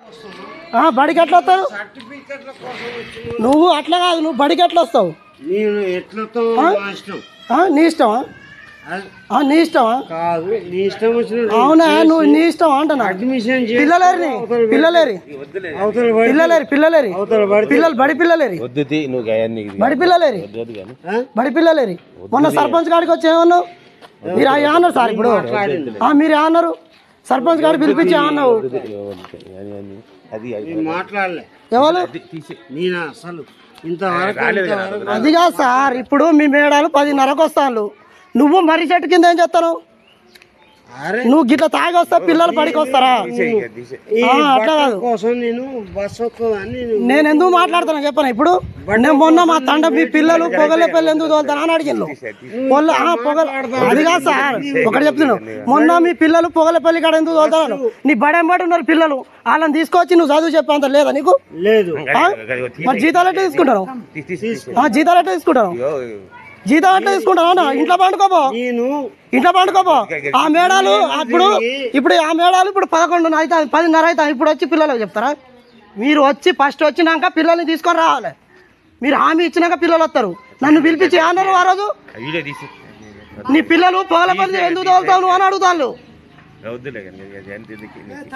ఆ, బడికి ఎట్లా వస్తావు సర్టిఫికెట్ల కోసం వచ్చిన నువ్వు అట్లా కాదు నువ్వు బడికి ఎట్లా వస్తావు నేను ఎట్లతో ఆ? నా ఇష్టం ఆ, నీ ఇష్టమా అది ఆ, నీ ఇష్టమా కాదు నీ ఇష్టం వచ్చిన అవునా నువ్వు నీ ఇష్టం అంటున్నా అడ్మిషన్ చేసి పిల్లలేరి పిల్లలేరి అవతల పడి పిల్లలేరి పిల్లలేరి అవతల పడి పిల్లలు బడి పిల్లలేరి వద్దు తీ, నువ్వు అవన్నీ బడి పిల్లలేరి వద్దు కానీ ఆ? బడి పిల్లలేరి మొన్న సర్పంచ్ గారికి వచ్చి ఏమన్నావు మీరు ఆ అన్నారు సార్ ఇప్పుడు ఆ, మీరు ఏమన్నారు సర్పంచ్ గారు పిలిపించి ఏమన్నావు వద్దు, వద్దు, అని, అని. అది అది నేను మాట్లాడలే ఎవరు తీసే నేను అసలు ఇంతవరకు ఇంతవరకు అది కాదు సార్ ఇప్పుడు మీ మేడాలు పదిన్నరకు వస్తాను నువ్వు మర్రి చెట్టు కింద ఏం చేస్తాను అరే నువ్వు గిట్ల తాగి వస్తా పిల్లలు పడికి వస్తారా తీసే ఈ ఆ, అట్లా బట్టల కాదు. కోసం నేను బస్ వస్తుందని నేను నేను ఎందుకు మాట్లాడుతున్నా చెప్పను ఇప్పుడు నేను మొన్న మా తండ మీ పిల్లలు పొగలే పిల్లలు ఎందుకు తోలుతారా అని అడిగిన పొగల ఆ, పొగల అది కాదు సార్ ఒకటి చెప్తున్నాను మొన్న మీ పిల్లలు పొగలపల్లి కాడ ఎందుకు తోలుతారు నీ బడెంబడి ఉన్నారు పిల్లలు వాళ్ళని తీసుకొచ్చి నువ్వు చదువు చెప్పేంత లేదా నీకు లేదు ఆ? మరి జీతాలు ఎట్లా తీసుకుంటారు ఆ, జీతాలు ఎట్లా తీసుకుంటారు జీతం ఎట్లా తీసుకుంటారు అన్న ఇంట్లో పండుకోపో నేను ఇంట్లో పండుకోపో ఆ మేడాలు అప్పుడు ఇప్పుడు ఆ మేడాలు ఇప్పుడు పదకొండు అయితే పదిన్నర అయితే ఇప్పుడు వచ్చి పిల్లలకు చెప్తారా మీరు వచ్చి ఫస్ట్ వచ్చినాక పిల్లల్ని తీసుకొని రావాలి మీరు హామీ ఇచ్చినాక పిల్లలు వస్తారు నన్ను పిలిపించి అన్నారు ఆ రోజు వీడియో తీసి నీ పిల్లలు పొగల పని ఎందుకు తోలుతావు నువ్వు అని అడుగుతాను వద్దులే కానీ అది అంత ఎందుకు